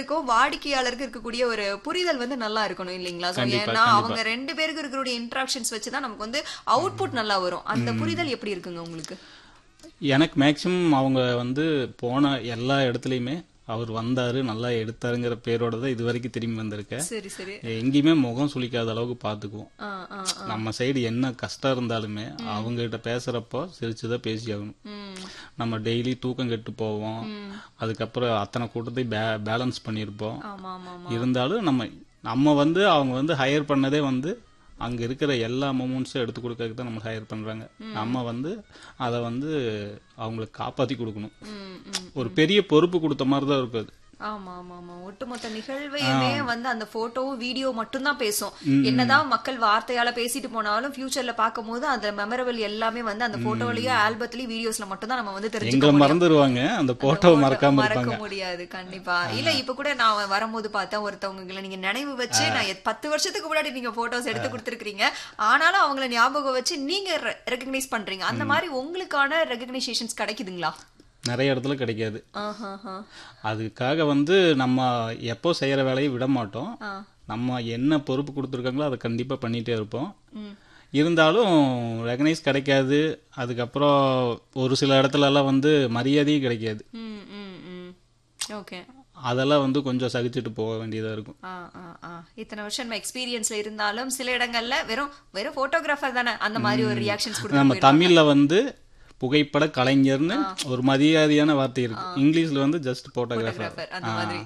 கலைஞருக்கும் வாடிக்கையாளருக்கும் இருக்கக்கூடிய ஒரு புரிதல் வந்து நல்லா இருக்கணும் இல்லைங்களா So, கண்டிப்பா, ஏன்னா கண்டிப்பா. அவங்க ரெண்டு பேருக்கு இருக்கக்கூடிய இன்ட்ராக்ஷன்ஸ் வச்சுதான் நமக்கு வந்து அவுட்புட் நல்லா வரும் அந்த புரிதல் எப்படி இருக்குங்க உங்களுக்கு எனக்கு மேக்சிமம் அவங்க வந்து போன எல்லா இடத்துலையுமே அவர் வந்தாரு நல்லா எடுத்தாருங்கிற பேரோட தான் இது வரைக்கும் திரும்பி வந்திருக்கேன் சரி சரி எங்கேயுமே முகம் சுளிக்காத அளவுக்கு பார்த்துக்குவோம் ஆ ஆ நம்ம சைடு என்ன கஷ்டம் இருந்தாலுமே அவங்க கிட்ட பேசுறப்போ சிரிச்சுதான் பேசி ஆகணும் ம் நம்ம டெய்லி தூக்கம் கெட்டு போவோம் அதுக்கப்புறம் அத்தனை கூட்டத்தையும் பே பேலன்ஸ் பண்ணியிருப்போம் ஆமா ஆமா ஆமா இருந்தாலும் நம்ம நம்ம வந்து அவங்க வந்து ஹையர் பண்ணதே வந்து அங்க இருக்கிற எல்லா மூமெண்ட்ஸும் எடுத்து கொடுக்கறதுக்கு தான் நம்ம ஹையர் பண்றாங்க நம்ம வந்து அதை வந்து அவங்களுக்கு காப்பாத்தி கொடுக்கணும் ம் ம் ஒரு பெரிய பொறுப்பு கொடுத்த மாதிரி தான் இருக்கும் அது ஆமா ஆமா ஆமா ஒட்டுமொத்த நிகழ்வையுமே வந்து அந்த போட்டோவும் வீடியோ மட்டும் தான் பேசும் என்னதான் மக்கள் வார்த்தையால பேசிட்டு போனாலும் ஃபியூச்சர்ல பார்க்கும்போது அந்த மெமரபிள் எல்லாமே வந்து அந்த போட்டோலயும் ஆல்பத்திலயும் வீடியோஸ்ல மட்டும் தான் நம்ம வந்து தெரிஞ்சுக்க எங்களை முடியும் மறந்துடுவாங்க அந்த போட்டோவை photo மறக்காம மறக்க இருப்பாங்க முடியாது கண்டிப்பா இல்ல இப்ப கூட நான் வரும்போது பார்த்தேன் ஒருத்தவங்க நீங்க நினைவு வச்சு நான் எத்- பத்து வருஷத்துக்கு முன்னாடி நீங்க போட்டோஸ் எடுத்து கொடுத்துருக்கீங்க ஆனாலும் அவங்கள ஞாபகம் வச்சு நீங்க ரெகக்னைஸ் பண்றீங்க அந்த மாதிரி உங்களுக்கான ரெகக்னைசேஷன்ஸ் கிடைக்குதுங்களா நிறைய இடத்துல கிடைக்காது ஆஹாஹா. அதுக்காக வந்து நம்ம எப்போ செய்யற வேலையை விட மாட்டோம் ஆ. நம்ம என்ன பொறுப்பு கொடுத்துருக்காங்களோ அதை கண்டிப்பா பண்ணிட்டே இருப்போம் ம். இருந்தாலும் ரெகனைஸ் கிடைக்காது அதுக்கப்புறம் ஒரு சில இடத்துல எல்லாம் வந்து மரியாதையும் கிடைக்காது ம் ம் ம் ஓகே அதெல்லாம் வந்து கொஞ்சம் சகிச்சுட்டு போக வேண்டியதா இருக்கும் ஆ ஆ ஆ இத்தனை வருஷம் நம்ம எக்ஸ்பீரியன்ஸ்ல இருந்தாலும் சில இடங்கள்ல வெறும் வெறும் போட்டோகிராஃபர் தானே அந்த மாதிரி ஒரு ரியாக்ஷன்ஸ் கொடுத்து நம்ம தமிழ்ல வந்து புகைப்பட கலைஞர்னு ஒரு மரியாதையான வார்த்தை இருக்கு இங்கிலீஷ்ல வந்து ஜஸ்ட் போட்டோகிராஃபர் போட்டோகிராஃபர் அந்த மாதிரி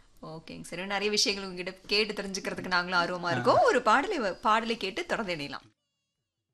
ஓகேங்க சரி நிறைய விஷயங்கள் உங்ககிட்ட கேட்டு தெரிஞ்சுக்கிறதுக்கு நாங்களும் ஆர்வமா இருக்கோம் ஒரு பாடலை பாடலை கேட்டு தொடர்ந்து இணையலாம்